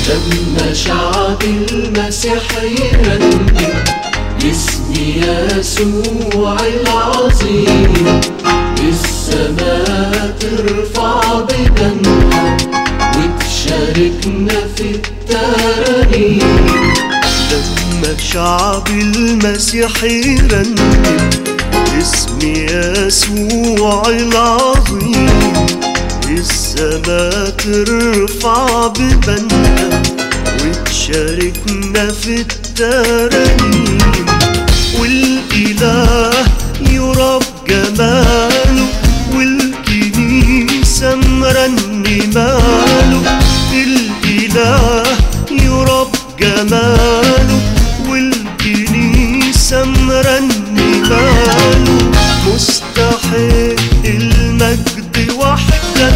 لما شعب المسيح يرنم اسم يسوع العظيم السماء ترفع بدنها وتشاركنا في الترانيم لما شعب المسيح يرنم اسم يسوع العظيم السما ترفع ببنها وتشاركنا في الترانيم والإله يرى بجماله والكنيسة مرنماله الإله يرى بجماله والكنيسة مرنماله مستحق المجد وحده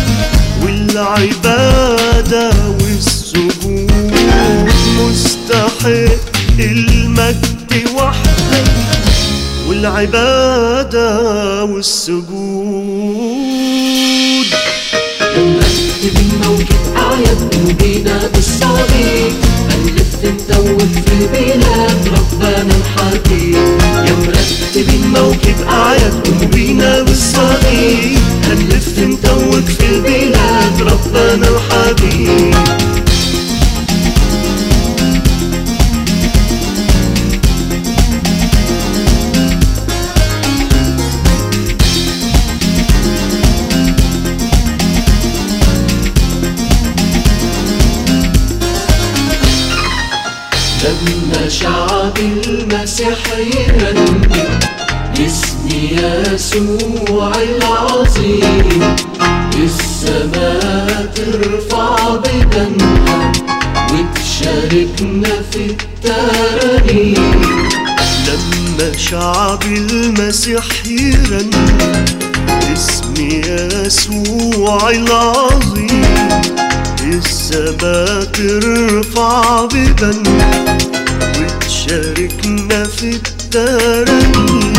والعبادة والسجود مستحق المجد وحده والعبادة والسجود نرتب الموكب أعياد بينا بالصليب هنلف ندور في البلاد ربنا الحكيم يا مرتب الموكب أعياد بينا بالصليب هنلف ندور في البلاد ربنا الحكيم لما شعب المسيح يرنم اسم يسوع العظيم السماء ترفع بدنها وتشاركنا في الترانيم لما شعب المسيح يرنم اسم يسوع العظيم السما ترفع ببنها وتشاركنا في الترانيم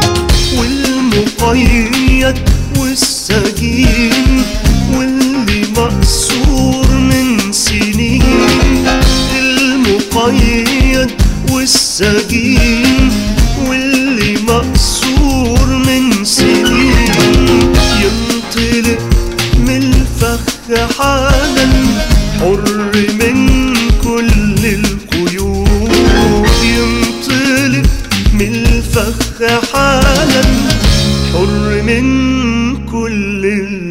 والمقيد والسجين واللي مقصور من سنين المقيد والسجين واللي مقصور من سنين ينطلق من الفخ حالا حر من كل القيود ينطلق من الفخ حالا حر من كل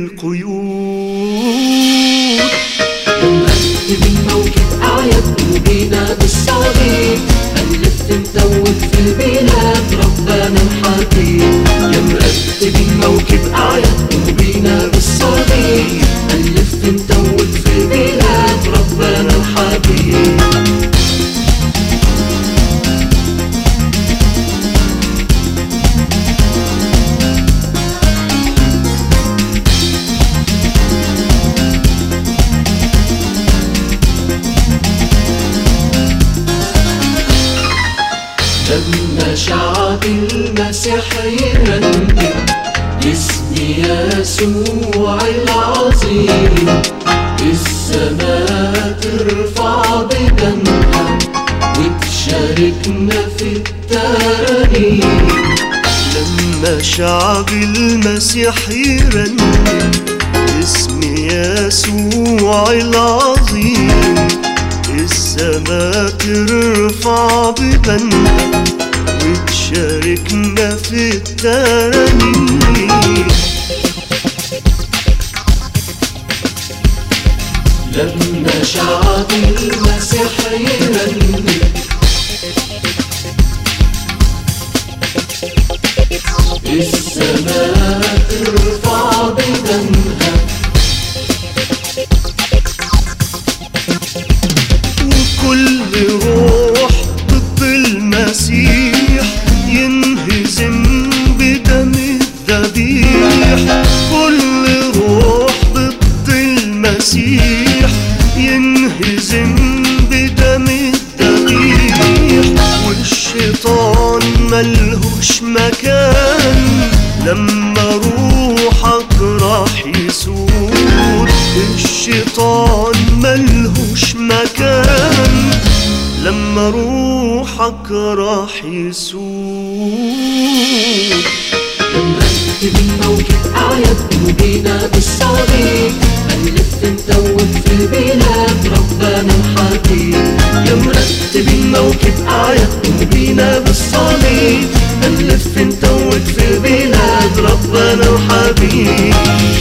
القيود نرتب الموكب أعياد بينا بالصليب هنلف ندور في البلاد ربنا الحكيم يا مرتب الموكب أعياد بينا بالصليب هنلف ندور في البلاد ربنا الحكيم لما شعب المسيح يرنم اسم يسوع العظيم السماء ترفع بدنها وتشاركنا في الترانيم لما شعب المسيح يرنم اسم يسوع العظيم السما ترفع ببنها وتشاركنا في الترانيم لما شعب المسيح يرنم السماء ترفع بدنها وكل روح ضد المسيح ينهزم بدم الذبيح كل روح ضد المسيح ينهزم بدم الذبيح والشيطان ملهوش مكان لما روحك راح يسود الشيطان ملهوش مكان لما روحك راح يسوق مرتب الموكب أعياد قلوبنا بالصليب ألف نتوب في بلاد ربنا الحبيب يا مرتب الموكب أعياد قلوبنا بالصليب نلف نتوج في بلاد ربنا الحبيب